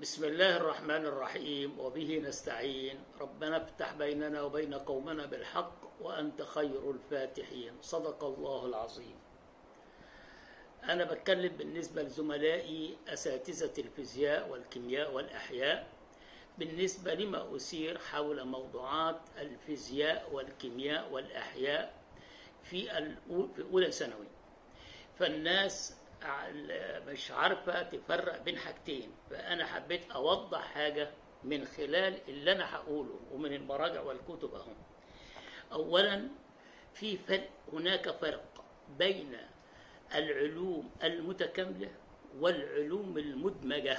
بسم الله الرحمن الرحيم وبه نستعين ربنا افتح بيننا وبين قومنا بالحق وأنت خير الفاتحين صدق الله العظيم أنا بتكلم بالنسبة لزملائي أساتذة الفيزياء والكيمياء والأحياء بالنسبة لما أثير حول موضوعات الفيزياء والكيمياء والأحياء في الأو- في أولى ثانوي فالناس مش عارفة تفرق بين حاجتين فأنا حبيت أوضح حاجة من خلال اللي أنا هقوله ومن المراجع والكتب أهو أولا في فرق هناك فرق بين العلوم المتكاملة والعلوم المدمجة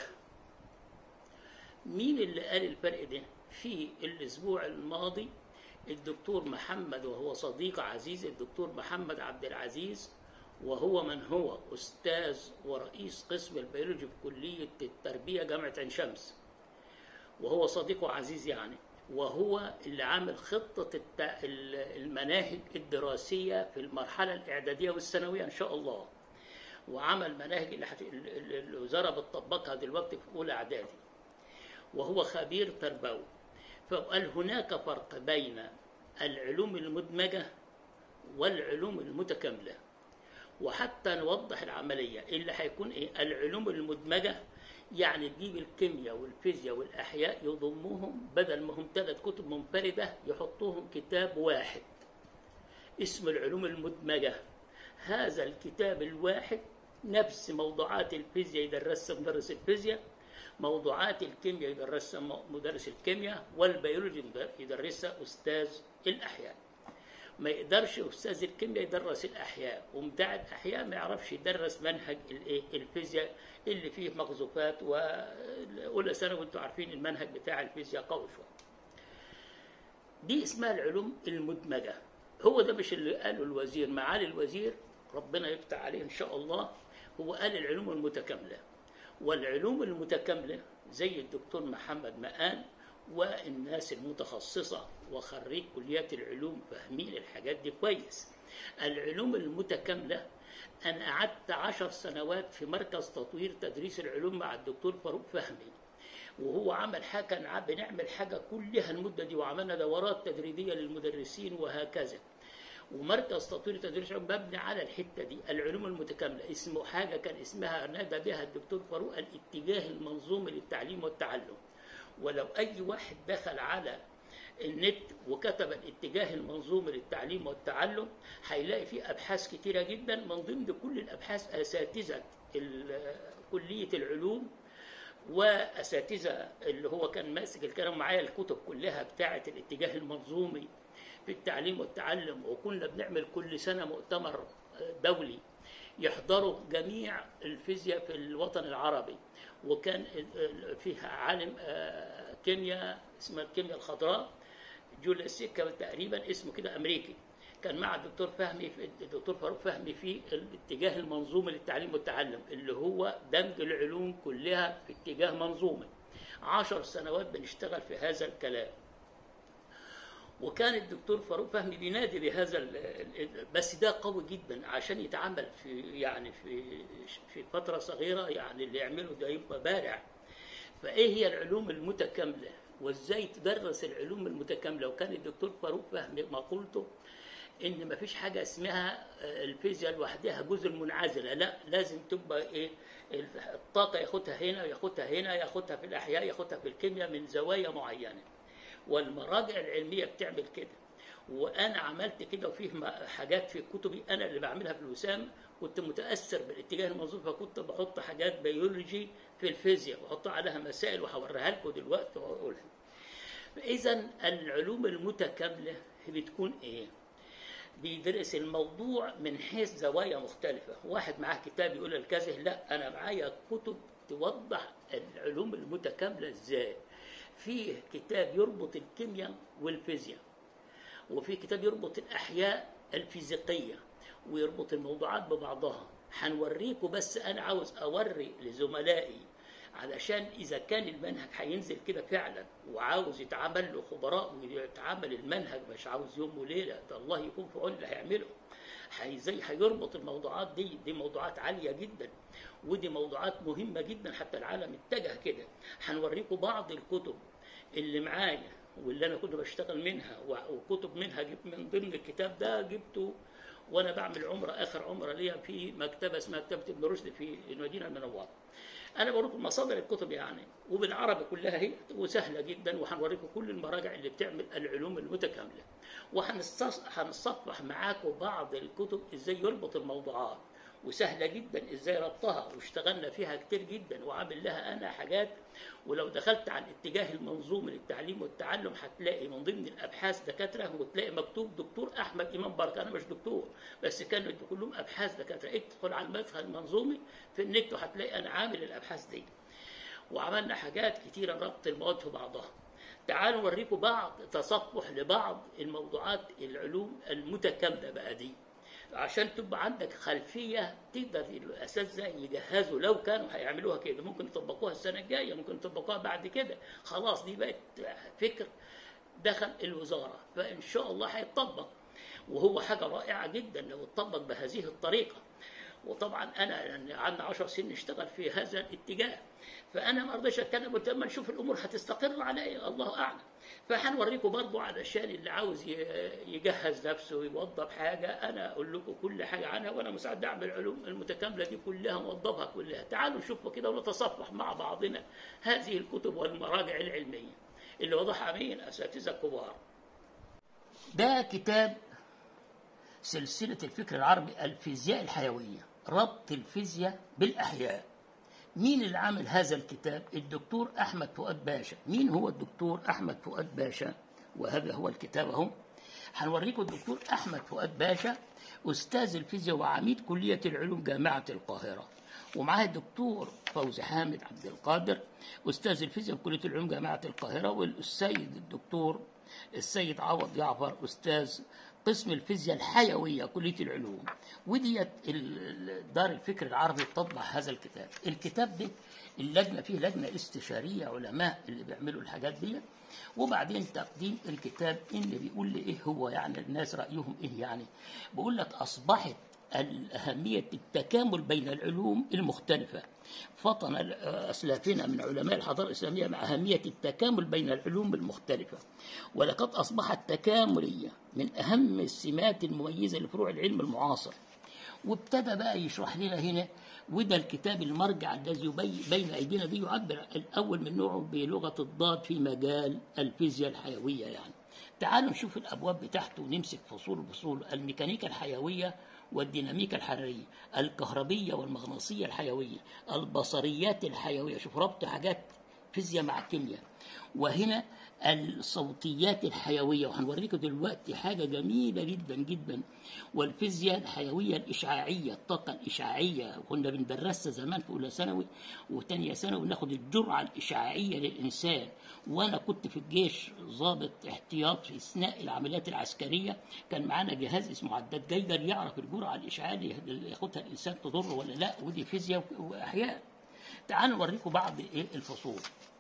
مين اللي قال الفرق ده في الأسبوع الماضي الدكتور محمد وهو صديق عزيز الدكتور محمد عبد العزيز وهو من هو أستاذ ورئيس قسم البيولوجي في كلية التربية جامعة عين شمس وهو صديقه عزيز يعني وهو اللي عامل خطة الت- المناهج الدراسية في المرحلة الإعدادية والثانوية إن شاء الله وعمل مناهج اللي هت- اللي الوزارة بتطبقها دلوقتي في أولى إعدادي وهو خبير تربوي فقال هناك فرق بين العلوم المدمجة والعلوم المتكاملة وحتى نوضح العملية اللي هيكون إيه العلوم المدمجة يعني تجيب الكيمياء والفيزياء والأحياء يضموهم بدل ما هم ثلاث كتب منفردة يحطوهم كتاب واحد اسم العلوم المدمجة هذا الكتاب الواحد نفس موضوعات الفيزياء يدرسها مدرس الفيزياء موضوعات الكيمياء يدرسها مدرس الكيمياء والبيولوجي يدرسها أستاذ الأحياء ما يقدرش أستاذ الكيمياء يدرس الأحياء ومتاع الأحياء ما يعرفش يدرس منهج الإيه؟ الفيزياء اللي فيه مخزوفات وأولى ثانوي وأنتم عارفين المنهج بتاع الفيزياء قوي شوية دي اسمها العلوم المدمجة هو ده مش اللي قاله الوزير معالي الوزير ربنا يفتح عليه إن شاء الله هو قال العلوم المتكاملة والعلوم المتكاملة زي الدكتور محمد ما قال والناس المتخصصة وخريج كليات العلوم فاهمين الحاجات دي كويس العلوم المتكاملة أنا قعدت عشر سنوات في مركز تطوير تدريس العلوم مع الدكتور فاروق فهمي وهو عمل حاجة كان ع- بنعمل حاجة كلها المدة دي وعملنا دورات تدريبية للمدرسين وهكذا ومركز تطوير تدريس العلوم مبني على الحته دي العلوم المتكامله اسمه حاجه كان اسمها نادى بها الدكتور فاروق الاتجاه المنظومي للتعليم والتعلم ولو اي واحد دخل على النت وكتب الاتجاه المنظومي للتعليم والتعلم هيلاقي فيه ابحاث كتيره جدا من ضمن كل الابحاث اساتذه ال- كليه العلوم واساتذه اللي هو كان ماسك الكلام معايا الكتب كلها بتاعه الاتجاه المنظومي في التعليم والتعلم وكنا بنعمل كل سنه مؤتمر دولي يحضروا جميع الفيزياء في الوطن العربي وكان فيها عالم آه، كيمياء اسمها الكيمياء الخضراء جوليس سيكا تقريبا اسمه كده امريكي كان مع الدكتور فهمي في الدكتور فاروق فهمي في الاتجاه المنظومي للتعليم والتعلم اللي هو دمج العلوم كلها في اتجاه منظومي عشر سنوات بنشتغل في هذا الكلام وكان الدكتور فاروق فهمي بينادي بهذا ال- ال- بس ده قوي جدا عشان يتعمل في يعني في في فتره صغيره يعني اللي يعمله ده يبقى بارع فايه هي العلوم المتكامله وازاي تدرس العلوم المتكامله وكان الدكتور فاروق فهمي مقولته ان ما فيش حاجه اسمها آه، الفيزياء لوحدها جزء منعزله لا لازم تبقى ايه الطاقه ياخدها هنا وياخدها هنا ياخدها في الاحياء ياخدها في الكيمياء من زوايا معينه والمراجع العلميه بتعمل كده وانا عملت كده وفيه م- حاجات في كتبي انا اللي بعملها في الوسام كنت متاثر بالاتجاه المنظوم فكنت بحط حاجات بيولوجي في الفيزياء واحط عليها مسائل وهوريها لكم دلوقتي واقولها اذا العلوم المتكامله بتكون ايه بيدرس الموضوع من حيث زوايا مختلفة واحد معاه كتاب يقول الكذا لا أنا معايا كتب توضح العلوم المتكاملة إزاي في كتاب يربط الكيمياء والفيزياء وفي كتاب يربط الأحياء الفيزيقية ويربط الموضوعات ببعضها هنوريكم بس أنا عاوز أوري لزملائي علشان إذا كان المنهج هينزل كده فعلا وعاوز يتعمل له خبراء ويتعمل المنهج مش عاوز يوم وليلة ده الله يكون في عون اللي هيعمله هي- زي هيربط الموضوعات دي دي موضوعات عالية جدا ودي موضوعات مهمة جدا حتى العالم اتجه كده هنوريكم بعض الكتب اللي معايا واللي انا كنت بشتغل منها وكتب منها جبت من ضمن الكتاب ده جبته وانا بعمل عمره اخر عمره ليا في مكتبه اسمها مكتبه ابن رشد في المدينه المنوره. انا بوريكم مصادر الكتب يعني وبالعربي كلها هي وسهله جدا وهنوريكم كل المراجع اللي بتعمل العلوم المتكامله. وهنصفح معاكم بعض الكتب ازاي يربط الموضوعات وسهلة جدا ازاي ربطها واشتغلنا فيها كتير جدا وعامل لها انا حاجات ولو دخلت على الاتجاه المنظومي للتعليم والتعلم هتلاقي من ضمن الابحاث دكاتره وتلاقي مكتوب دكتور احمد امام بركه انا مش دكتور بس كانوا كلهم ابحاث دكاتره ادخل على المدخل المنظومي في النت وهتلاقي انا عامل الابحاث دي وعملنا حاجات كتيره ربط المواد في بعضها تعالوا نوريكم بعض تصفح لبعض الموضوعات العلوم المتكامله بقى دي عشان تبقى عندك خلفيه تقدر الاساتذه يجهزوا لو كانوا هيعملوها كده ممكن يطبقوها السنه الجايه ممكن يطبقوها بعد كده خلاص دي بقت فكر دخل الوزاره فان شاء الله هيتطبق وهو حاجه رائعه جدا لو اتطبق بهذه الطريقه وطبعا انا عندنا 10 سنين نشتغل في هذا الاتجاه فانا ما رضيتش اتكلم قلت اما نشوف الامور هتستقر على ايه الله اعلم فهنوريكم برضو علشان اللي عاوز يجهز نفسه ويوظف حاجه انا اقول لكم كل حاجه عنها وانا مساعد اعمل العلوم المتكامله دي كلها موظفها كلها تعالوا نشوفوا كده ونتصفح مع بعضنا هذه الكتب والمراجع العلميه اللي وضعها مين اساتذه كبار ده كتاب سلسله الفكر العربي الفيزياء الحيويه ربط الفيزياء بالاحياء مين اللي عامل هذا الكتاب الدكتور احمد فؤاد باشا مين هو الدكتور احمد فؤاد باشا وهذا هو الكتاب اهو هنوريكم الدكتور احمد فؤاد باشا استاذ الفيزياء وعميد كليه العلوم جامعه القاهره ومعاه الدكتور فوزي حامد عبد القادر استاذ الفيزياء بكليه العلوم جامعه القاهره والسيد الدكتور السيد عوض جعفر استاذ قسم الفيزياء الحيوية كلية العلوم وديت دار الفكر العربي بتطبع هذا الكتاب الكتاب ده اللجنة فيه لجنة استشارية علماء اللي بيعملوا الحاجات دي وبعدين تقديم الكتاب اللي بيقول لي ايه هو يعني الناس رأيهم ايه يعني بقول لك أصبحت أهمية التكامل بين العلوم المختلفة فطن أسلافنا من علماء الحضارة الإسلامية مع أهمية التكامل بين العلوم المختلفة ولقد أصبحت تكاملية من أهم السمات المميزة لفروع العلم المعاصر وابتدى بقى يشرح لنا هنا وده الكتاب المرجع الذي بين أيدينا دي يعبر الأول من نوعه بلغة الضاد في مجال الفيزياء الحيوية يعني تعالوا نشوف الأبواب بتاعته ونمسك فصول فصول الميكانيكا الحيوية والديناميكا الحرارية الكهربية والمغناطيسية الحيوية البصريات الحيوية شوف ربط حاجات فيزياء مع كيمياء وهنا الصوتيات الحيوية وهنوريكم دلوقتي حاجة جميلة جدا جدا والفيزياء الحيوية الإشعاعية الطاقة الإشعاعية كنا بندرسها زمان في أولى ثانوي وثانية ثانوي ناخد الجرعة الإشعاعية للإنسان وأنا كنت في الجيش ضابط احتياط في أثناء العمليات العسكرية كان معانا جهاز اسمه عداد جيجر يعرف الجرعة الإشعاعية اللي ياخدها الإنسان تضر ولا لا ودي فيزياء وأحياء تعالوا نوريكم بعض الفصول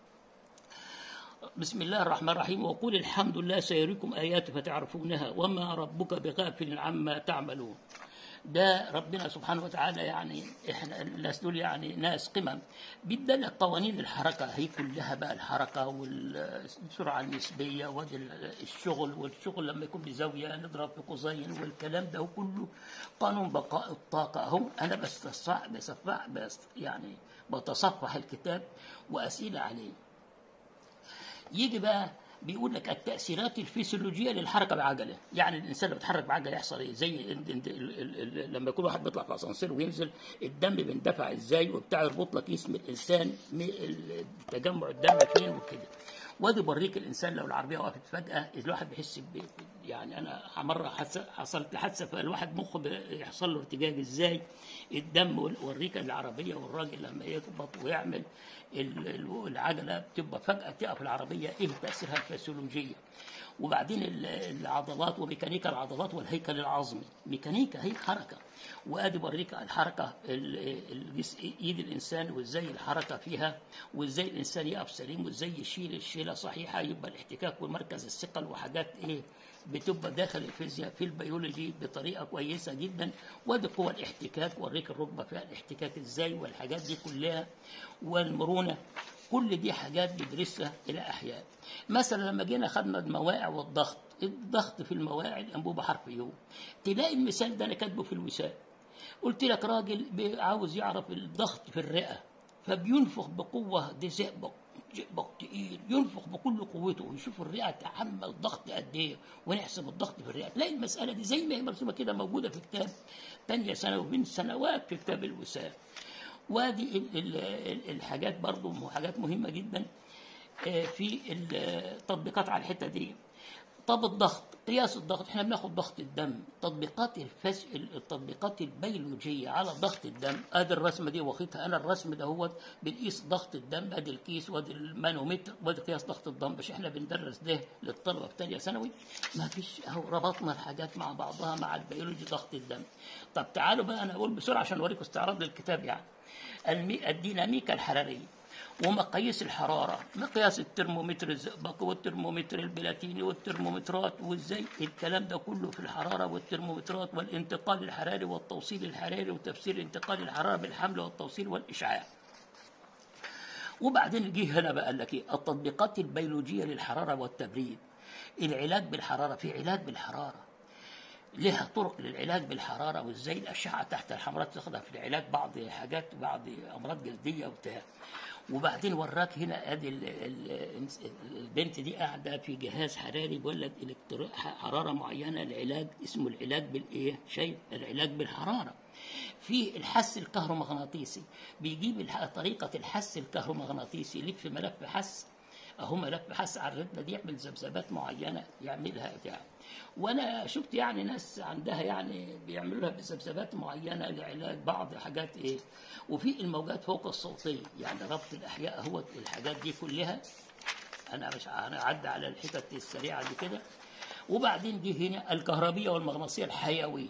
بسم الله الرحمن الرحيم وقول الحمد لله سيريكم آيات فتعرفونها وما ربك بغافل عما تعملون ده ربنا سبحانه وتعالى يعني احنا الناس دول يعني ناس قمم بيدلك قوانين الحركه هي كلها بقى الحركه والسرعه النسبيه وادي الشغل والشغل لما يكون بزاويه نضرب في قوسين والكلام ده كله قانون بقاء الطاقه اهو انا بستصفح بسفح بس يعني بتصفح الكتاب واسئله عليه يجي بقى بيقول لك التأثيرات الفسيولوجية للحركة بعجلة يعني الإنسان لما بيتحرك بعجلة يحصل إيه زي لما يكون واحد بيطلع في أسانسير وينزل الدم بيندفع إزاي وبتاع يربط لك جسم الإنسان تجمع الدم فين وكده وادي بوريك الانسان لو العربيه وقفت فجاه الواحد بيحس يعني انا مره حصلت لي حادثه فالواحد مخه بيحصل له ارتجاج ازاي الدم وريك العربيه والراجل لما يخبط ويعمل العجله بتبقى فجاه تقف العربيه ايه تاثيرها الفسيولوجيه وبعدين العضلات وميكانيكا العضلات والهيكل العظمي ميكانيكا هي حركه وادي بوريك الحركه ايد الانسان وازاي الحركه فيها وازاي الانسان يقف سليم وازاي يشيل الشيله صحيحه يبقى الاحتكاك ومركز الثقل وحاجات ايه بتبقى داخل الفيزياء في البيولوجي بطريقه كويسه جدا وادي قوى الاحتكاك وريك الركبه فيها الاحتكاك ازاي والحاجات دي كلها والمرونه كل دي حاجات بيدرسها الأحياء مثلا لما جينا خدنا المواقع والضغط الضغط في المواقع الأنبوبة حرف يو تلاقي المثال ده أنا كاتبه في الوسام قلت لك راجل بي- عاوز يعرف الضغط في الرئة فبينفخ بقوة دي زئبق زئبق تقيل ينفخ بكل قوته ويشوف الرئة تحمل ضغط قد ايه ونحسب الضغط في الرئة تلاقي المسألة دي زي ما هي مرسومة كده موجودة في كتاب تانية ثانوي من سنوات في كتاب الوسام وادي ال- ال- ال- الحاجات برضو مه- حاجات مهمة جدا آه، في التطبيقات على الحتة دي طب الضغط قياس الضغط احنا بناخد ضغط الدم تطبيقات الفس... التطبيقات البيولوجيه على ضغط الدم ادي الرسمه دي واخدها انا الرسم ده هو بنقيس ضغط الدم ادي الكيس وادي المانومتر وادي قياس ضغط الدم مش احنا بندرس ده للطلبه في ثانيه ثانوي ما فيش اهو ربطنا الحاجات مع بعضها مع البيولوجي ضغط الدم طب تعالوا بقى انا اقول بسرعه عشان اوريكم استعراض للكتاب يعني المي... الديناميكا الحراريه ومقاييس الحرارة مقياس الترمومتر الزئبق والترمومتر البلاتيني والترمومترات وازاي الكلام ده كله في الحرارة والترمومترات والانتقال الحراري والتوصيل الحراري وتفسير انتقال الحرارة بالحمل والتوصيل والإشعاع وبعدين جه هنا بقى قال لك ايه التطبيقات البيولوجية للحرارة والتبريد العلاج بالحرارة في علاج بالحرارة لها طرق للعلاج بالحراره وازاي الاشعه تحت الحمراء تاخدها في العلاج بعض حاجات بعض امراض جلديه وبتاع وبعدين وراك هنا ادي ال- ال- البنت دي قاعده في جهاز حراري بيولد إلكترو- حراره معينه العلاج اسمه العلاج بالايه؟ شايف العلاج بالحراره. في الحس الكهرومغناطيسي بيجيب الح- طريقه الحس الكهرومغناطيسي يلف ملف حس اهو ملف حس على الرتبه دي يعمل ذبذبات معينه يعملها بتاع وانا شفت يعني ناس عندها يعني بيعملوا لها بذبذبات معينه لعلاج بعض حاجات ايه وفي الموجات فوق الصوتيه يعني ربط الاحياء هو الحاجات دي كلها انا مش انا عدى على الحتت السريعه دي كده وبعدين جه هنا الكهربيه والمغناطيسيه الحيويه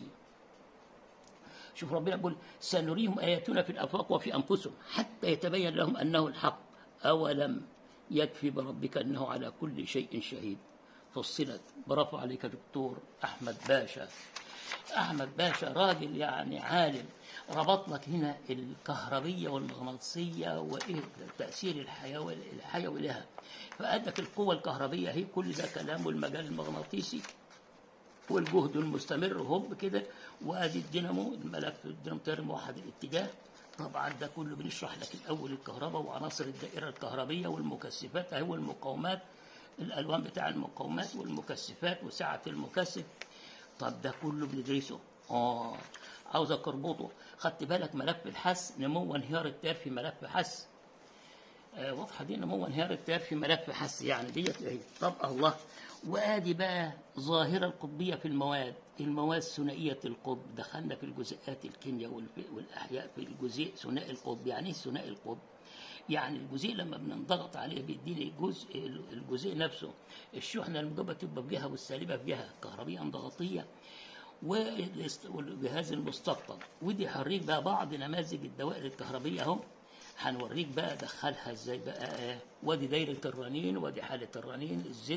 شوف ربنا يقول سنريهم آياتنا في الآفاق وفي أنفسهم حتى يتبين لهم أنه الحق أولم يكفي بربك أنه على كل شيء شهيد فصلت برافو عليك دكتور أحمد باشا أحمد باشا راجل يعني عالم ربط لك هنا الكهربية والمغناطيسية وإيه تأثير الحيوي الحيوي لها فأدك القوة الكهربية هي كل ده كلام المجال المغناطيسي والجهد المستمر هوب كده وادي الدينامو الملف الدينامو تيار موحد الاتجاه طبعا ده كله بنشرح لك الاول الكهرباء وعناصر الدائره الكهربيه والمكثفات اهو المقاومات الالوان بتاع المقاومات والمكثفات وسعه المكثف طب ده كله بندرسه اه عاوزك اربطه خدت بالك ملف الحس نمو وانهيار التيار في ملف حس آه، واضحه دي نمو انهيار التيار في ملف حس يعني ديت اهي طب الله وادي بقى ظاهره القطبيه في المواد المواد ثنائيه القطب دخلنا في الجزيئات الكيمياء والف- والاحياء في الجزيء ثنائي القطب يعني ايه ثنائي القطب يعني الجزيء لما بنضغط عليه بيديني جزء الجزيء نفسه الشحنه الموجبه تبقى في جهه والسالبه في جهه كهربيه ضغطيه والاست- والجهاز المستقطب ودي هوريك بقى بعض نماذج الدوائر الكهربيه اهو هنوريك بقى دخلها ازاي بقى آه. وادي دايره الرنين وادي حاله الرنين الزد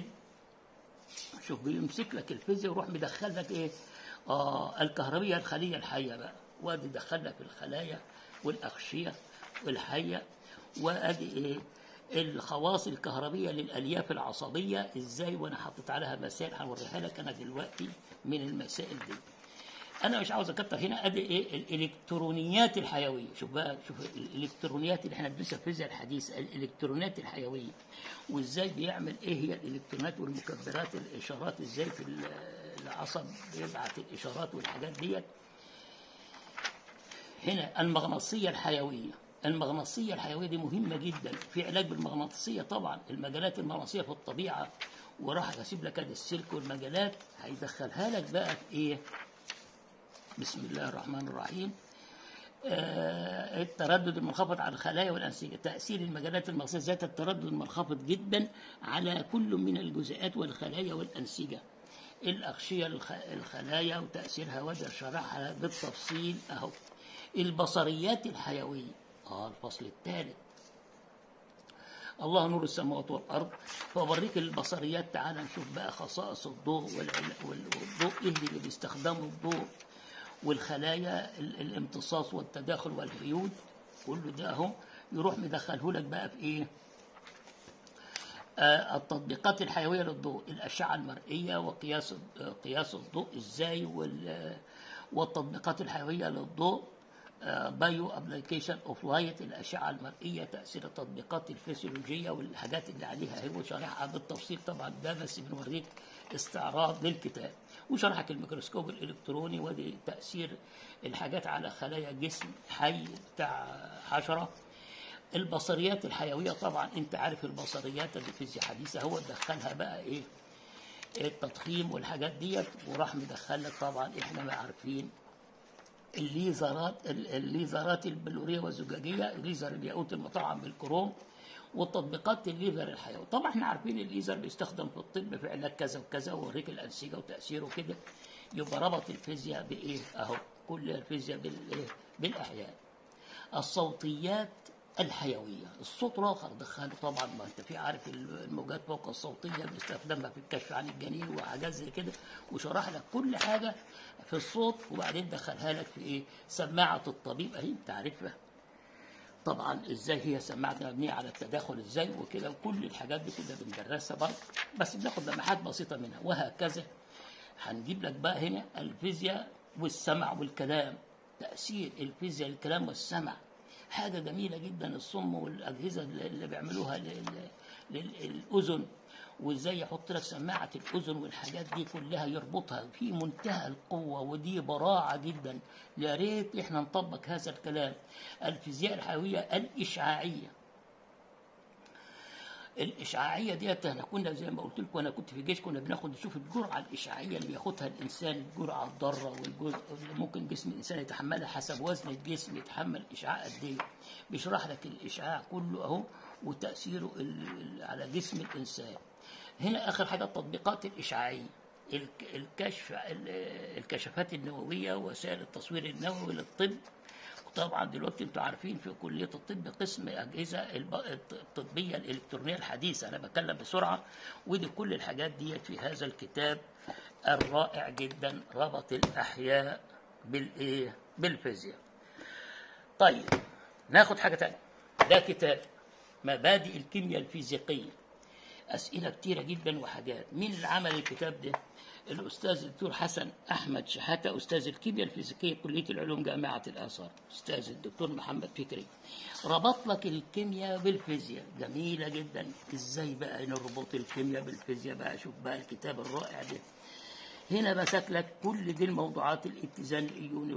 شوف بيمسك لك الفيزياء ويروح مدخل لك ايه اه الكهربيه الخليه الحيه بقى وادي دخل لك الخلايا والاغشيه والحيه وادي ايه الخواص الكهربيه للالياف العصبيه ازاي وانا حطيت عليها مسائل هوريها لك انا دلوقتي من المسائل دي انا مش عاوز اكتر هنا ادي ايه الالكترونيات الحيويه شوف بقى شوف الالكترونيات اللي احنا بندرسها في الفيزياء الحديثه الالكترونيات الحيويه وازاي بيعمل ايه هي الالكترونات والمكبرات الاشارات ازاي في ال- العصب بيبعت الاشارات والحاجات ديت هنا المغناطيسيه الحيويه المغناطيسيه الحيويه دي مهمه جدا في علاج بالمغناطيسيه طبعا المجالات المغناطيسيه في الطبيعه وراح اسيب لك ادي السلك والمجالات هيدخلها لك بقى في ايه بسم الله الرحمن الرحيم آه، التردد المنخفض على الخلايا والأنسجة تأثير المجالات المغناطيسية ذات التردد المنخفض جدا على كل من الجزيئات والخلايا والأنسجة الأغشية الخ- الخلايا وتأثيرها وده شرحها بالتفصيل أهو البصريات الحيوية اه الفصل الثالث الله نور السماوات والارض فاوريك البصريات تعال نشوف بقى خصائص الضوء والعل- وال- والضوء ايه اللي بيستخدموا الضوء والخلايا ال- الامتصاص والتداخل والحيود كله ده اهو يروح مدخله لك بقى في ايه آه، التطبيقات الحيويه للضوء الاشعه المرئيه وقياس آه، قياس الضوء ازاي وال- والتطبيقات الحيويه للضوء بايو ابلكيشن اوف لايت الاشعه المرئيه تاثير التطبيقات الفسيولوجيه والحاجات اللي عليها هو شرحها بالتفصيل طبعا ده بس بنوريك استعراض للكتاب وشرحك الميكروسكوب الالكتروني ودي تاثير الحاجات على خلايا جسم حي بتاع حشره البصريات الحيويه طبعا انت عارف البصريات اللي فيزياء حديثه هو دخلها بقى ايه التضخيم والحاجات ديت وراح مدخل لك طبعا احنا ما عارفين الليزرات ال- الليزرات البلوريه والزجاجيه الليزر الياقوت المطعم بالكروم وتطبيقات الليزر الحيوي طبعا احنا عارفين الليزر بيستخدم في الطب في علاج كذا وكذا ووريك الانسجه وتاثيره كده يبقى ربط الفيزياء بايه اهو كل الفيزياء بالايه بالاحياء الصوتيات الحيويه الصوت الاخر دخله طبعا ما انت في عارف الموجات فوق الصوتيه باستخدامها في الكشف عن الجنين وحاجات زي كده وشرح لك كل حاجه في الصوت وبعدين دخلها لك في ايه سماعه الطبيب اهي انت عارفها طبعا ازاي هي سماعه مبنيه على التداخل ازاي وكده وكل الحاجات دي كلها بندرسها برضه بس بناخد لمحات بسيطه منها وهكذا هنجيب لك بقى هنا الفيزياء والسمع والكلام تأثير الفيزياء الكلام والسمع حاجة جميلة جدا الصم والأجهزة اللي اللي بيعملوها لل- لل- للأذن وازاي يحط لك سماعة الأذن والحاجات دي كلها يربطها في منتهى القوة ودي براعة جدا يا ريت احنا نطبق هذا الكلام الفيزياء الحيوية الإشعاعية الاشعاعيه ديت احنا كنا زي ما قلت لكم انا كنت في الجيش كنا بناخد نشوف الجرعه الاشعاعيه اللي بياخدها الانسان الجرعه الضاره والجزء اللي ممكن جسم الانسان يتحملها حسب وزن الجسم يتحمل اشعاع قد ايه بيشرح لك الاشعاع كله اهو وتاثيره ال- ال- على جسم الانسان هنا اخر حاجه التطبيقات الاشعاعيه الك- الكشف ال- الكشفات النوويه وسائل التصوير النووي للطب وطبعا دلوقتي انتوا عارفين في كليه الطب قسم اجهزه الب- الطبيه الالكترونيه الحديثه انا بتكلم بسرعه ودي كل الحاجات دي في هذا الكتاب الرائع جدا ربط الاحياء بالايه بالفيزياء طيب ناخد حاجه تانية ده كتاب مبادئ الكيمياء الفيزيقيه اسئله كتيره جدا وحاجات مين اللي عمل الكتاب ده الاستاذ الدكتور حسن احمد شحاته استاذ الكيمياء الفيزيقيه كليه العلوم جامعه الازهر استاذ الدكتور محمد فكري ربط لك الكيمياء بالفيزياء جميله جدا ازاي بقى نربط الكيمياء بالفيزياء بقى شوف بقى الكتاب الرائع ده هنا مسك لك كل دي الموضوعات الاتزان الايوني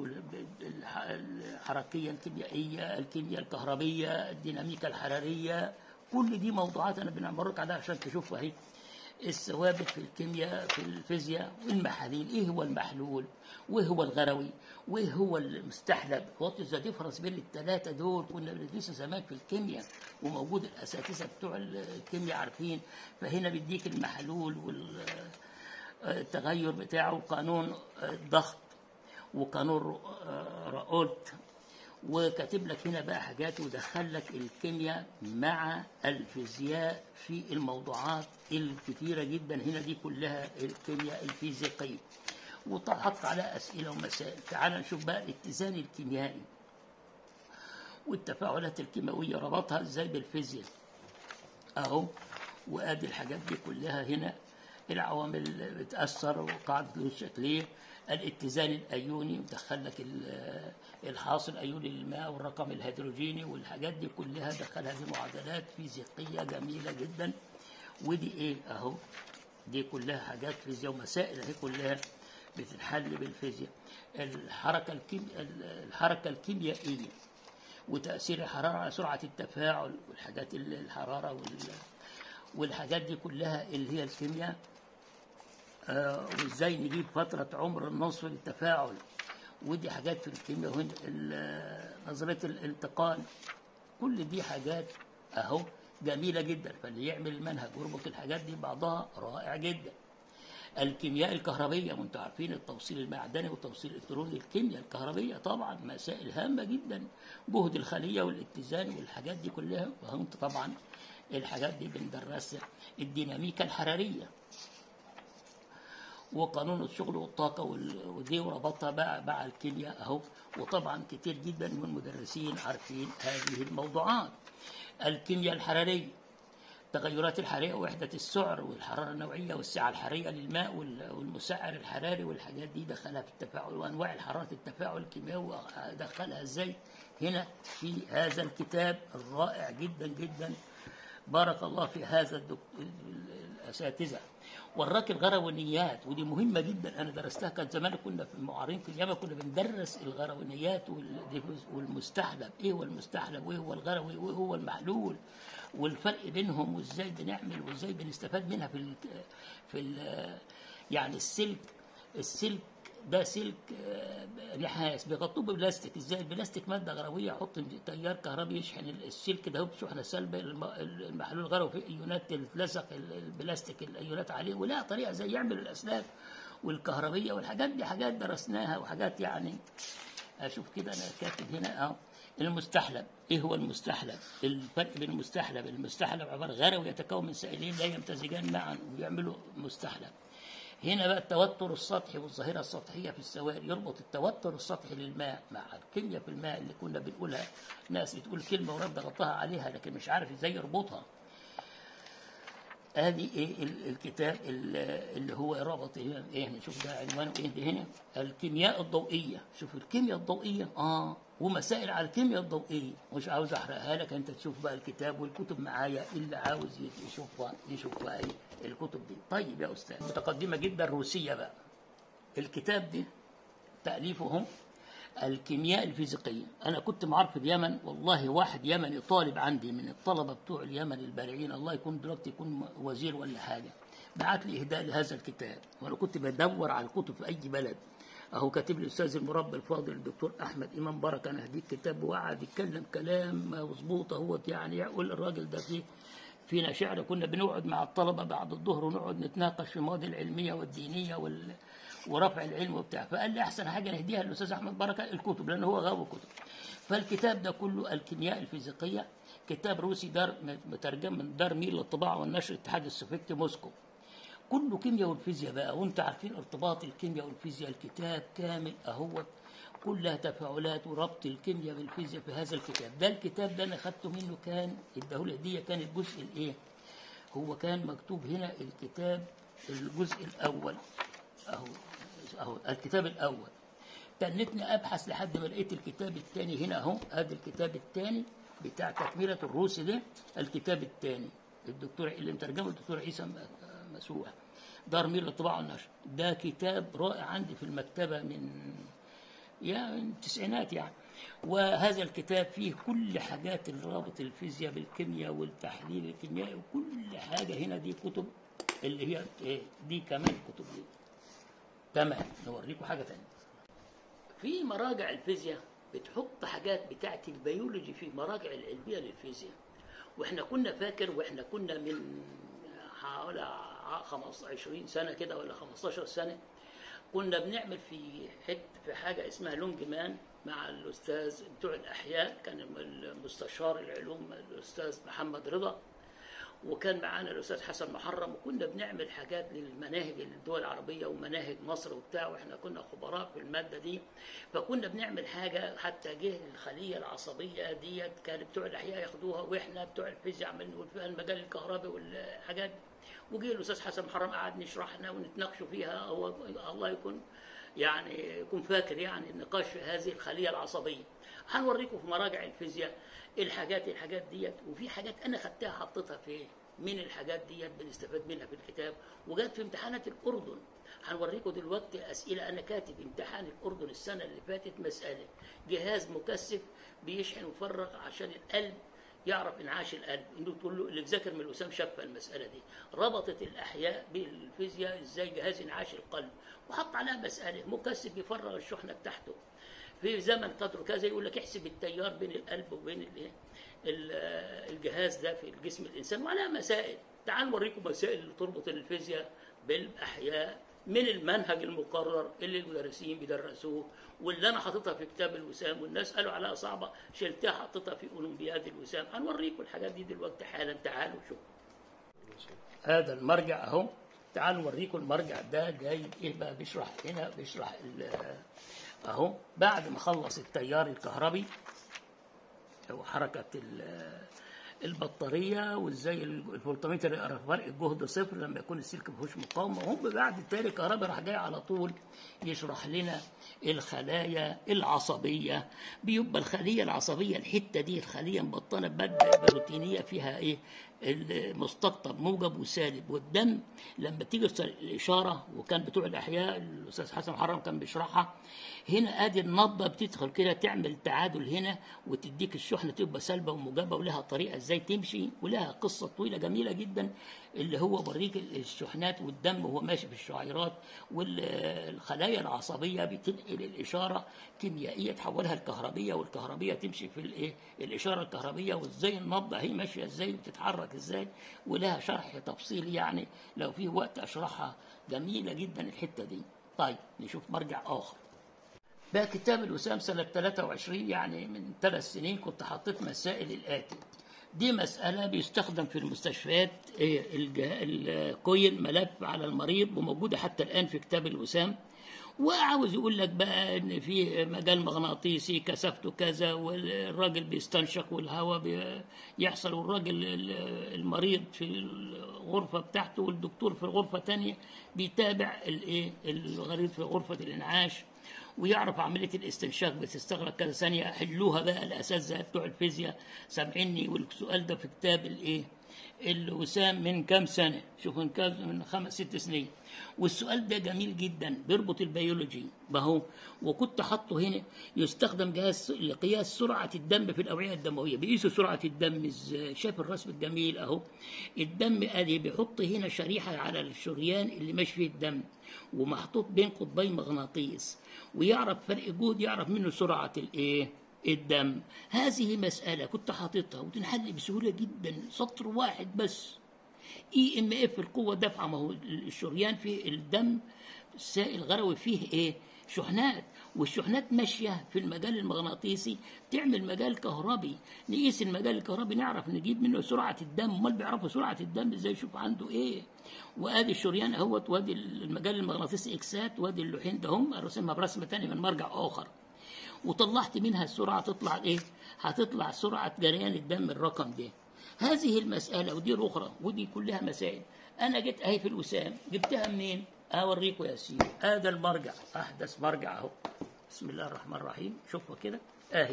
والحركيه الكيميائيه الكيمياء الكهربيه الديناميكا الحراريه كل دي موضوعات انا بنمرك عليها عشان تشوفها اهي الثوابت في الكيمياء في الفيزياء والمحاليل ايه هو المحلول وايه هو الغروي وايه هو المستحلب وات ذا ديفرنس بين الثلاثه دول كنا بندرسها زمان في الكيمياء وموجود الاساتذه بتوع الكيمياء عارفين فهنا بيديك المحلول وال التغير بتاعه قانون الضغط وقانون راولت وكاتب لك هنا بقى حاجات ودخل لك الكيمياء مع الفيزياء في الموضوعات الكتيرة جدا هنا دي كلها الكيمياء الفيزيقية وحط عليها أسئلة ومسائل تعال نشوف بقى الاتزان الكيميائي والتفاعلات الكيماوية ربطها ازاي بالفيزياء اهو وادي الحاجات دي كلها هنا العوامل اللي بتأثر وقاعدة الشكلية الاتزان الأيوني مدخل لك ال- الحاصل الأيوني للماء والرقم الهيدروجيني والحاجات دي كلها دخلها في معادلات فيزيقية جميلة جدا ودي إيه أهو دي كلها حاجات فيزياء ومسائل أهي كلها بتنحل بالفيزياء الحركة الكيم... الحركة الكيميائية وتأثير الحرارة على سرعة التفاعل والحاجات ال- الحرارة وال... والحاجات دي كلها اللي هي الكيمياء آه، وازاي نجيب فترة عمر النصف للتفاعل ودي حاجات في الكيمياء وهنا ال- نظرية الالتقان كل دي حاجات اهو جميلة جدا فاللي يعمل المنهج ويربط الحاجات دي ببعضها رائع جدا الكيمياء الكهربية ما انتوا عارفين التوصيل المعدني والتوصيل الالكتروني الكيمياء الكهربية طبعا مسائل هامة جدا جهد الخلية والاتزان والحاجات دي كلها وانت طبعا الحاجات دي بندرسها الديناميكا الحرارية وقانون الشغل والطاقة وال- ودي وربطها بقى مع الكيمياء أهو وطبعا كتير جدا من المدرسين عارفين هذه الموضوعات الكيمياء الحرارية التغيرات الحرارية ووحدة السعر والحرارة النوعية والسعة الحرارية للماء وال- والمسعر الحراري والحاجات دي دخلها في التفاعل وأنواع الحرارة التفاعل الكيميائي دخلها إزاي هنا في هذا الكتاب الرائع جدا جدا بارك الله في هذا الدك... الأساتذة وراك الغروينيات ودي مهمة جدا أنا درستها كان زمان كنا في المعارين في اليابان كنا بندرس الغروينيات وال- والمستحلب إيه هو المستحلب وإيه هو الغروي وإيه هو المحلول والفرق بينهم وإزاي بنعمل وإزاي بنستفاد منها في ال... في ال... يعني السلك السلك ده سلك آه، نحاس بيغطوه ببلاستيك ازاي البلاستيك ماده غرويه احط تيار كهربي يشحن السلك ده بشحنه سلبه الم- المحلول الغروي في ايونات تلزق ال- البلاستيك الايونات عليه ولا طريقه زي يعمل الاسلاك والكهربيه والحاجات دي حاجات درسناها وحاجات يعني اشوف كده انا كاتب هنا اه المستحلب ايه هو المستحلب الفرق بين المستحلب المستحلب عباره غروي يتكون من سائلين لا يمتزجان معا ويعملوا مستحلب هنا بقى التوتر السطحي والظاهرة السطحية في السوائل يربط التوتر السطحي للماء مع الكيمياء في الماء اللي كنا بنقولها ناس بتقول كلمة ورد غطاها عليها لكن مش عارف ازاي يربطها ادي ايه ال- الكتاب ال- اللي هو رابط هنا ايه نشوف ده عنوانه ايه ده هنا الكيمياء الضوئيه شوف الكيمياء الضوئيه اه ومسائل على الكيمياء الضوئيه مش عاوز احرقها لك انت تشوف بقى الكتاب والكتب معايا اللي عاوز يشوفها يشوف بقى ايه الكتب دي طيب يا استاذ متقدمه جدا روسيه بقى الكتاب ده تأليفهم الكيمياء الفيزيقية أنا كنت معرف اليمن والله واحد يمني طالب عندي من الطلبة بتوع اليمن البارعين الله يكون دلوقتي يكون وزير ولا حاجة بعت لي إهداء لهذا الكتاب وأنا كنت بدور على الكتب في أي بلد أهو كاتب لي الأستاذ المربى الفاضل الدكتور أحمد إمام بركة أنا هديك كتاب وقعد يتكلم كلام مظبوط أهوت يعني يقول الراجل ده فيه فينا شعر كنا بنقعد مع الطلبة بعد الظهر ونقعد نتناقش في المواد العلمية والدينية وال... ورفع العلم وبتاع فقال لي أحسن حاجة نهديها للأستاذ أحمد بركة الكتب لأن هو غاوي كتب فالكتاب ده كله الكيمياء الفيزيقية كتاب روسي دار مترجم من دار ميل للطباعة والنشر الاتحاد السوفيتي موسكو كله كيمياء والفيزياء بقى وانت عارفين ارتباط الكيمياء والفيزياء الكتاب كامل اهو كلها تفاعلات وربط الكيمياء بالفيزياء في هذا الكتاب ده الكتاب ده انا خدته منه كان اداهولي هديه كان الجزء الايه هو كان مكتوب هنا الكتاب الجزء الاول اهو اهو الكتاب الاول تنتني ابحث لحد ما لقيت الكتاب الثاني هنا اهو هذا الكتاب الثاني بتاع تكمله الروسي ده الكتاب الثاني الدكتور اللي مترجمه الدكتور عيسى م- مسوح دار ميل للطباعه والنشر ده كتاب رائع عندي في المكتبه من يعني من التسعينات يعني وهذا الكتاب فيه كل حاجات الرابط الفيزياء بالكيمياء والتحليل الكيميائي وكل حاجه هنا دي كتب اللي هي إيه؟ دي كمان كتب دي تمام نوريكم حاجه ثانيه في مراجع الفيزياء بتحط حاجات بتاعت البيولوجي في مراجع العلميه للفيزياء واحنا كنا فاكر واحنا كنا من حوالي 15 20 سنه كده ولا 15 سنه كنا بنعمل في حت في حاجه اسمها لونج مان مع الاستاذ بتوع الاحياء كان المستشار العلوم الاستاذ محمد رضا وكان معانا الاستاذ حسن محرم وكنا بنعمل حاجات للمناهج الدول العربيه ومناهج مصر وبتاع واحنا كنا خبراء في الماده دي فكنا بنعمل حاجه حتى جه الخليه العصبيه ديت كان بتوع الاحياء ياخدوها واحنا بتوع الفيزياء عمالين نقول فيها المجال الكهربي والحاجات دي وجه الاستاذ حسن محرم قعد نشرحنا ونتناقشوا فيها هو الله يكون يعني يكون فاكر يعني النقاش في هذه الخليه العصبيه هنوريكم في مراجع الفيزياء الحاجات الحاجات ديت وفي حاجات انا خدتها حطيتها في من الحاجات ديت بنستفاد منها في الكتاب وجات في امتحانات الاردن هنوريكم دلوقتي اسئله انا كاتب امتحان الاردن السنه اللي فاتت مساله جهاز مكثف بيشحن ويفرغ عشان القلب يعرف انعاش القلب انه تقول له اللي ذاكر من الوسام شاف المساله دي ربطت الاحياء بالفيزياء ازاي جهاز انعاش القلب وحط عليها مساله مكثف بيفرغ الشحنه بتاعته في زمن قدره كذا يقول لك احسب التيار بين القلب وبين الايه ال- الجهاز ده في جسم الانسان وعليها مسائل تعال نوريكم مسائل اللي تربط الفيزياء بالاحياء من المنهج المقرر اللي المدرسين بيدرسوه واللي انا حاططها في كتاب الوسام والناس قالوا عليها صعبه شلتها حطيتها في اولمبياد الوسام هنوريكم الحاجات دي دلوقتي حالا تعالوا شوفوا هذا المرجع اهو تعالوا نوريكم المرجع ده جاي ايه بقى بيشرح هنا بيشرح ال- اهو بعد ما خلص التيار الكهربي او حركه ال- البطاريه وازاي الفولتمتر يقرا فرق الجهد صفر لما يكون السلك ما فيهوش مقاومه هم بعد التالي الكهرباء راح جاي على طول يشرح لنا الخلايا العصبيه بيبقى الخليه العصبيه الحته دي الخليه مبطنه بماده بروتينيه فيها ايه المستقطب موجب وسالب والدم لما تيجي الاشاره وكان بتوع الاحياء الاستاذ حسن محرم كان بيشرحها هنا ادي النبضه بتدخل كده تعمل تعادل هنا وتديك الشحنه تبقى سالبه وموجبه ولها طريقه ازاي تمشي ولها قصه طويله جميله جدا اللي هو بوريك الشحنات والدم وهو ماشي في الشعيرات والخلايا العصبيه بتنقل الاشاره كيميائيه تحولها لكهربيه والكهربيه تمشي في الايه الاشاره الكهربيه وازاي النبضه هي ماشيه ازاي وبتتحرك ازاي ولها شرح تفصيلي يعني لو في وقت اشرحها جميله جدا الحته دي طيب نشوف مرجع اخر بقى كتاب الوسام سنة 23 يعني من ثلاث سنين كنت حطيت مسائل الآتي دي مسألة بيستخدم في المستشفيات الكويل ملف على المريض وموجودة حتى الآن في كتاب الوسام وعاوز يقول لك بقى ان في مجال مغناطيسي كثافته كذا والراجل بيستنشق والهواء بيحصل والراجل المريض في الغرفه بتاعته والدكتور في غرفه تانية بيتابع الايه الغريب في غرفه الانعاش ويعرف عمليه الاستنشاق بتستغرق كذا ثانيه حلوها بقى الاساتذه بتوع الفيزياء سامعيني والسؤال ده في كتاب الايه الوسام من كام سنه شوف من كام من خمس ست سنين والسؤال ده جميل جدا بيربط البيولوجي ما وكنت حاطه هنا يستخدم جهاز لقياس سرعه الدم في الاوعيه الدمويه بيقيسوا سرعه الدم ازاي شايف الرسم الجميل اهو الدم ادي بيحط هنا شريحه على الشريان اللي ماشي فيه الدم ومحطوط بين قطبي مغناطيس ويعرف فرق جهد يعرف منه سرعه الايه الدم هذه مسألة كنت حاططها وتنحل بسهولة جدا سطر واحد بس اي ام اف القوة دفعة ما هو الشريان فيه الدم السائل الغروي فيه ايه شحنات والشحنات ماشية في المجال المغناطيسي تعمل مجال كهربي نقيس المجال الكهربي نعرف نجيب منه سرعة الدم امال بيعرفوا سرعة الدم ازاي يشوف عنده ايه وادي الشريان اهوت وادي المجال المغناطيسي اكسات وادي اللوحين ده هم رسمها برسمة تانية من مرجع اخر وطلعت منها السرعة تطلع ايه هتطلع سرعة جريان الدم الرقم ده هذه المسألة ودي الأخرى ودي كلها مسائل أنا جيت أهي في الوسام جبتها منين؟ أوريكم يا سيدي هذا المرجع أحدث مرجع أهو بسم الله الرحمن الرحيم شوفوا كده أهي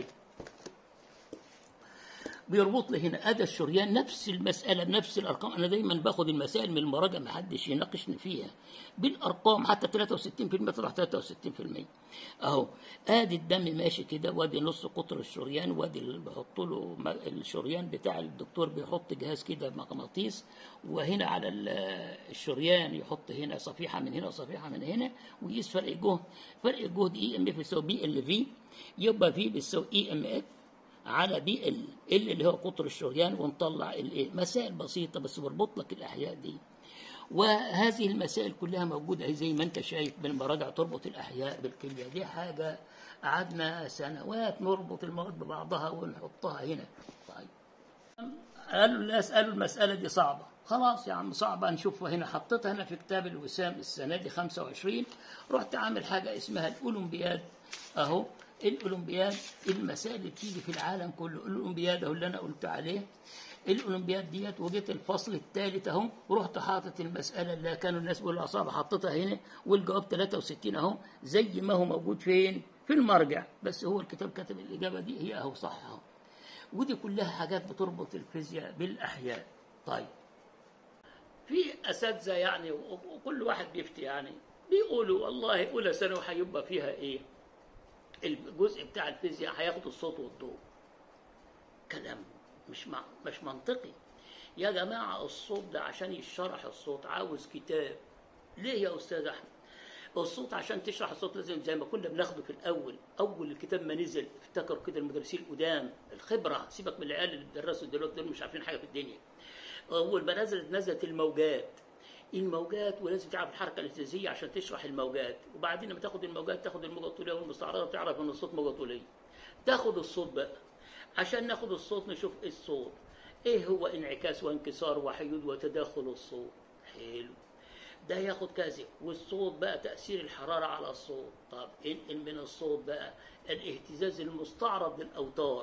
بيربط لي هنا ادى الشريان نفس المساله بنفس الارقام انا دايما باخد المسائل من المراجع ما حدش يناقشني فيها بالارقام حتى 63% طلع 63% اهو ادي الدم ماشي كده وادي نص قطر الشريان وادي اللي بحط له الشريان بتاع الدكتور بيحط جهاز كده مغناطيس وهنا على الشريان يحط هنا صفيحه من هنا وصفيحه من هنا ويقيس فرق الجهد فرق الجهد اي ام اف بيساوي بي ال في يبقى في بيساوي اي ام اف على بي ال ال اللي هو قطر الشريان ونطلع الايه مسائل بسيطه بس بربط لك الاحياء دي وهذه المسائل كلها موجوده زي ما انت شايف بالمراجع تربط الاحياء بالكليه دي حاجه قعدنا سنوات نربط المواد ببعضها ونحطها هنا طيب قالوا الناس قالوا المساله دي صعبه خلاص يا عم صعبة نشوفها هنا حطيتها هنا في كتاب الوسام السنة دي 25 رحت عامل حاجة اسمها الأولمبياد أهو الاولمبياد المسائل اللي بتيجي في العالم كله الاولمبياد اهو اللي انا قلت عليه الاولمبياد ديت وجيت الفصل الثالث اهو ورحت حاطط المساله اللي كانوا الناس بيقولوا صعبه حطيتها هنا والجواب 63 اهو زي ما هو موجود فين في المرجع بس هو الكتاب كاتب الاجابه دي هي اهو صح اهو ودي كلها حاجات بتربط الفيزياء بالاحياء طيب في اساتذه يعني وكل واحد بيفتي يعني بيقولوا والله اولى ثانوي هيبقى فيها ايه الجزء بتاع الفيزياء هياخد الصوت والضوء كلام مش مع مش منطقي يا جماعة الصوت ده عشان يشرح الصوت عاوز كتاب ليه يا أستاذ أحمد الصوت عشان تشرح الصوت لازم زي ما كنا بناخده في الأول أول الكتاب ما نزل افتكروا كده المدرسين القدام الخبرة سيبك من العيال اللي بيدرسوا دلوقتي دول مش عارفين حاجة في الدنيا أول ما نزلت نزلت الموجات الموجات ولازم تعرف الحركه الاهتزازيه عشان تشرح الموجات وبعدين لما تاخد الموجات تاخد الموجه الطوليه والمستعرضه تعرف ان الصوت موجه طوليه تاخد الصوت بقى عشان ناخد الصوت نشوف ايه الصوت ايه هو انعكاس وانكسار وحيود وتداخل الصوت حلو ده ياخد كذا والصوت بقى تاثير الحراره على الصوت طب انقل من الصوت بقى الاهتزاز المستعرض للاوتار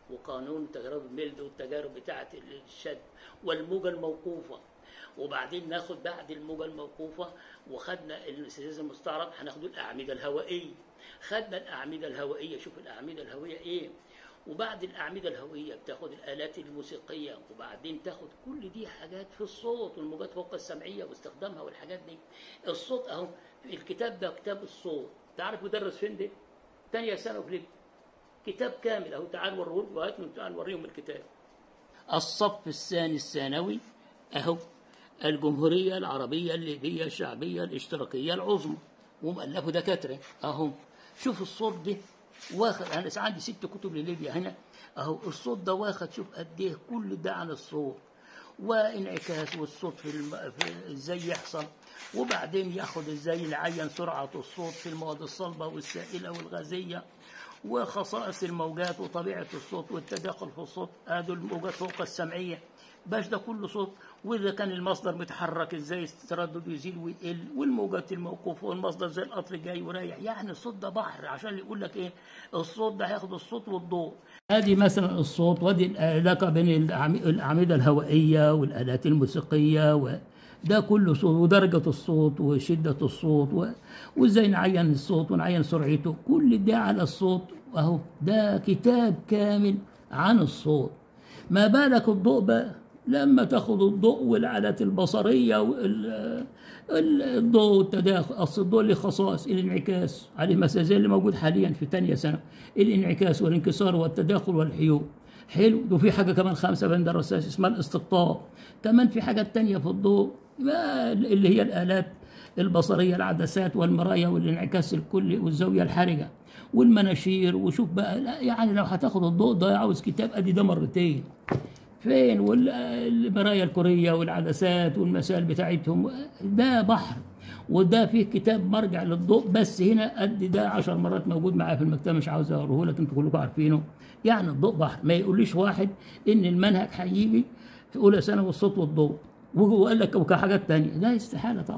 وقانون تجارب الميلد والتجارب بتاعة الشد والموجة الموقوفة وبعدين ناخد بعد الموجة الموقوفة وخدنا الاستفزاز المستعرض هناخد الأعمدة الهوائية خدنا الأعمدة الهوائية شوف الأعمدة الهوائية إيه وبعد الأعمدة الهوائية بتاخد الآلات الموسيقية وبعدين تاخد كل دي حاجات في الصوت والموجات فوق السمعية واستخدامها والحاجات دي الصوت أهو الكتاب ده كتاب الصوت تعرف مدرس فين ده؟ تانية ثانوي في ليبيا كتاب كامل أهو تعال وريه وهاتوا تعال نوريهم الكتاب الصف الثاني الثانوي أهو الجمهورية العربية الليبية الشعبية الاشتراكية العظمى ومؤلفه دكاترة أهو شوف الصوت ده واخد انا عندي ست كتب لليبيا هنا اهو الصوت ده واخد شوف قد ايه كل ده عن الصوت وانعكاس والصوت في, الم... في ازاي يحصل وبعدين ياخد ازاي نعين سرعه الصوت في المواد الصلبه والسائله والغازيه وخصائص الموجات وطبيعه الصوت والتداخل في الصوت هذول الموجات فوق السمعيه باش ده كله صوت واذا كان المصدر متحرك ازاي التردد يزيد ويقل والموجات الموقوفه والمصدر زي القطر جاي ورايح يعني الصوت ده بحر عشان يقول لك ايه الصوت ده هياخد الصوت والضوء ادي مثلا الصوت وادي العلاقه بين الاعمده الهوائيه والالات الموسيقيه و ده كله صوت ودرجة الصوت وشدة الصوت و... وازاي نعين الصوت ونعين سرعته كل ده على الصوت اهو ده كتاب كامل عن الصوت ما بالك الضوء بقى لما تاخد الضوء والآلات البصرية والضوء والتداخل أصل الضوء له خصائص الانعكاس عليه مثلا زي اللي موجود حاليا في تانية سنة الانعكاس والانكسار والتداخل والحيول حلو وفي حاجة كمان خامسة بندرسها اسمها الاستقطاب كمان في حاجات تانية في الضوء اللي هي الآلات البصرية العدسات والمرايا والانعكاس الكلي والزاوية الحرجة والمناشير وشوف بقى لا يعني لو هتاخد الضوء ده عاوز كتاب ادي ده مرتين فين والمرايا الكورية والعدسات والمسائل بتاعتهم ده بحر وده فيه كتاب مرجع للضوء بس هنا قد ده عشر مرات موجود معايا في المكتبة مش عاوز اوريه لك انتوا كلكم عارفينه يعني الضوء بحر ما يقوليش واحد ان المنهج هيجي في اولى ثانوي الصوت والضوء وقال لك وكحاجات تانية لا استحالة طبعا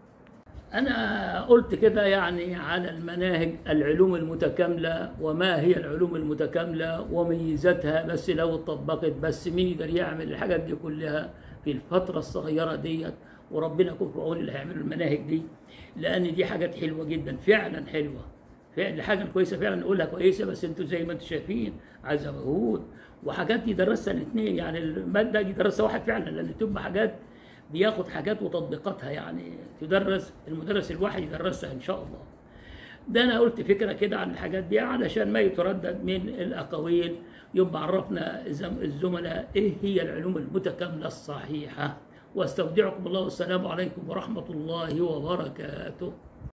أنا قلت كده يعني على المناهج العلوم المتكاملة وما هي العلوم المتكاملة وميزاتها بس لو اتطبقت بس مين يقدر يعمل الحاجات دي كلها في الفترة الصغيرة ديت وربنا يكون في عون اللي هيعملوا المناهج دي لأن دي حاجات حلوة جدا فعلا حلوة فعلا حاجة كويسة فعلا نقولها كويسة بس انتوا زي ما انتوا شايفين عايزة مجهود وحاجات يدرسها الاثنين يعني المادة يدرسها واحد فعلا لأن تبقى حاجات بياخد حاجات وتطبيقاتها يعني تدرس المدرس الواحد يدرسها ان شاء الله ده انا قلت فكره كده عن الحاجات دي علشان ما يتردد من الاقاويل يبقى عرفنا الزملاء ايه هي العلوم المتكامله الصحيحه واستودعكم الله والسلام عليكم ورحمه الله وبركاته